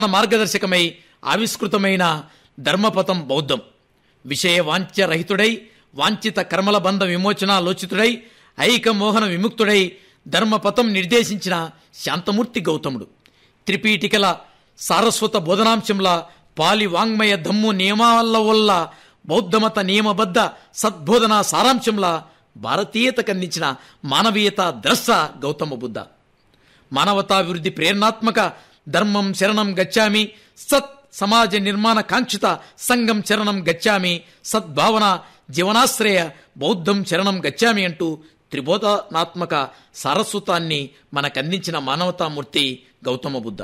మార్గదర్శకమై ఆవిష్కృతమైన ధర్మపథం బౌద్ధం విషయ వాంఛ్య రహితుడై వాంఛిత కర్మల బంధ విమోచన లోచితుడై ఐక మోహన విముక్తుడై ధర్మపథం నిర్దేశించిన శాంతమూర్తి గౌతముడు త్రిపీఠికల సారస్వత బోధనాంశంలా పాలి వాంగ్మయ దమ్ము నియమాల వల్ల బౌద్ధమత నియమబద్ధ సద్బోధన సారాంశంలా భారతీయత కందించిన మానవీయత ద్రస్స గౌతమ బుద్ధ మానవతాభివృద్ధి ప్రేరణాత్మక ధర్మం శరణం గచ్చామి సత్ సమాజ నిర్మాణ కాంక్షిత సంఘం శరణం గచ్చామి సద్భావన జీవనాశ్రయ బౌద్ధం శరణం గచ్చామి అంటూ త్రిబోధనాత్మక సారస్వతాన్ని మనకందించిన మానవతామూర్తి గౌతమ బుద్ధ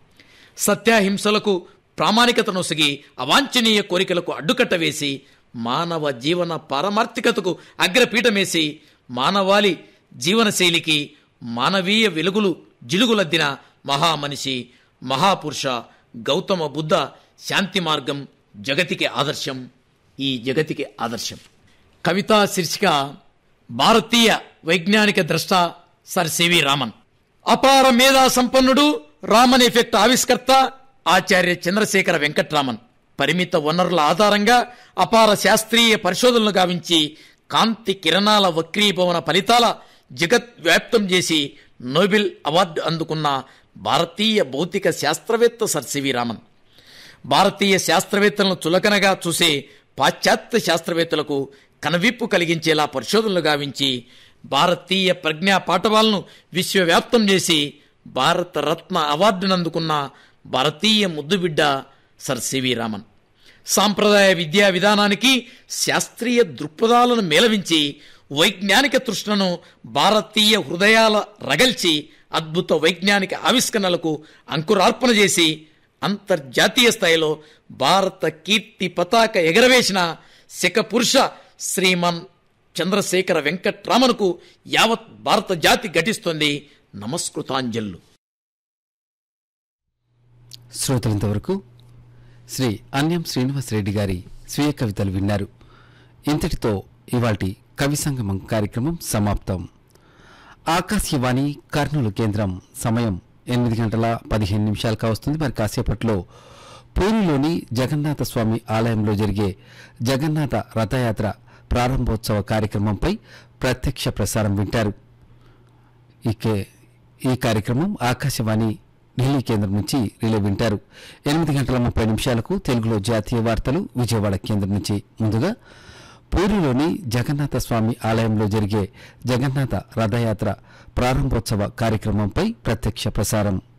సత్యాహింసలకు ప్రామాణికత నొసగి అవాంఛనీయ కోరికలకు అడ్డుకట్ట వేసి మానవ జీవన పారమార్థికతకు అగ్రపీఠమేసి మానవాళి జీవనశైలికి మానవీయ వెలుగులు జిలుగులద్దిన మహామనిషి మహాపురుష గౌతమ బుద్ధ శాంతి మార్గం జగతికి ఆదర్శం ఈ జగతికి ఆదర్శం కవితా శీర్షిక భారతీయ వైజ్ఞానిక ద్రష్ట సర్ సివి రామన్ అపార మేధా సంపన్నుడు రామన్ ఎఫెక్ట్ ఆవిష్కర్త ఆచార్య చంద్రశేఖర వెంకట్రామన్ పరిమిత వనరుల ఆధారంగా అపార శాస్త్రీయ పరిశోధనలు గావించి కాంతి కిరణాల వక్రీభవన ఫలితాల జగత్ వ్యాప్తం చేసి నోబెల్ అవార్డు అందుకున్న భారతీయ భౌతిక శాస్త్రవేత్త సర్ సివి రామన్ భారతీయ శాస్త్రవేత్తలను చులకనగా చూసే పాశ్చాత్య శాస్త్రవేత్తలకు కనువిప్పు కలిగించేలా పరిశోధనలు గావించి భారతీయ ప్రజ్ఞా పాఠవాలను విశ్వవ్యాప్తం చేసి భారత రత్న అవార్డును అందుకున్న భారతీయ ముద్దుబిడ్డ సర్ సివి రామన్ సాంప్రదాయ విద్యా విధానానికి శాస్త్రీయ దృక్పథాలను మేళవించి వైజ్ఞానిక తృష్ణను భారతీయ హృదయాల రగల్చి అద్భుత వైజ్ఞానిక ఆవిష్కరణలకు అంకురార్పణ చేసి అంతర్జాతీయ స్థాయిలో భారత కీర్తి పతాక ఎగరవేసిన శక పురుష శ్రీమన్ చంద్రశేఖర వెంకట్రామన్కు యావత్ భారత జాతి ఘటిస్తోంది నమస్కృతాంజల్లు శ్రోతలంతవరకు శ్రీ అన్యం శ్రీనివాసరెడ్డి గారి స్వీయ కవితలు విన్నారు ఇంతటితో ఇవాల్టి కవి సంగమం కార్యక్రమం సమాప్తం ఆకాశవాణి కర్నూలు కేంద్రం సమయం ఎనిమిది గంటల పదిహేను నిమిషాలుగా వస్తుంది మరి కాసేపట్లో పూరిలోని జగన్నాథ స్వామి ఆలయంలో జరిగే జగన్నాథ రథయాత్ర ప్రారంభోత్సవ కార్యక్రమంపై ప్రత్యక్ష ప్రసారం వింటారు ఇకే ఈ కార్యక్రమం ఆకాశవాణి ఢిల్లీ కేంద్రం నుంచి రిలే వింటారు ఎనిమిది గంటల ముప్పై నిమిషాలకు తెలుగులో జాతీయ వార్తలు విజయవాడ కేంద్రం నుంచి ముందుగా పూరిలోని జగన్నాథ స్వామి ఆలయంలో జరిగే జగన్నాథ రథయాత్ర ప్రారంభోత్సవ కార్యక్రమంపై ప్రత్యక్ష ప్రసారం